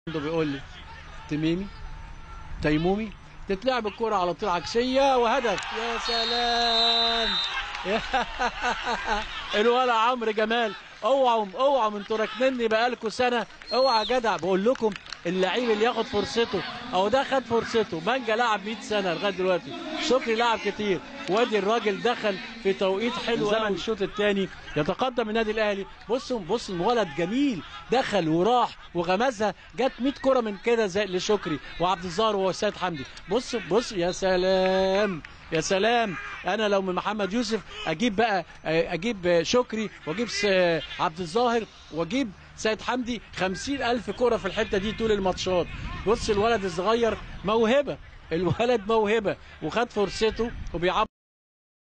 عنده بيقول لي تميمي تيمومي تتلعب الكرة على طول عكسية وهدف يا سلام الولا عمرو جمال اوعوا اوعوا انتوا راكنيني بقالكوا سنه اوعى يا جدع بقول لكم اللعيب اللي ياخد فرصته او ده خد فرصته مانجا لعب 100 سنه لغايه دلوقتي شكري لعب كتير وادي الراجل دخل في توقيت حلو زمن الشوط الثاني يتقدم النادي الاهلي بصوا بصوا ولد جميل دخل وراح وغمزها جت 100 كره من كده زي لشكري وعبد الظاهر وسيد حمدي بص بص يا سلام يا سلام انا لو من محمد يوسف اجيب بقى اجيب شكري واجيب عبد الظاهر واجيب سيد حمدي خمسين ألف كرة في الحتة دي طول الماتشات بص الولد الصغير موهبة الولد موهبة وخد فرصته وبيعبر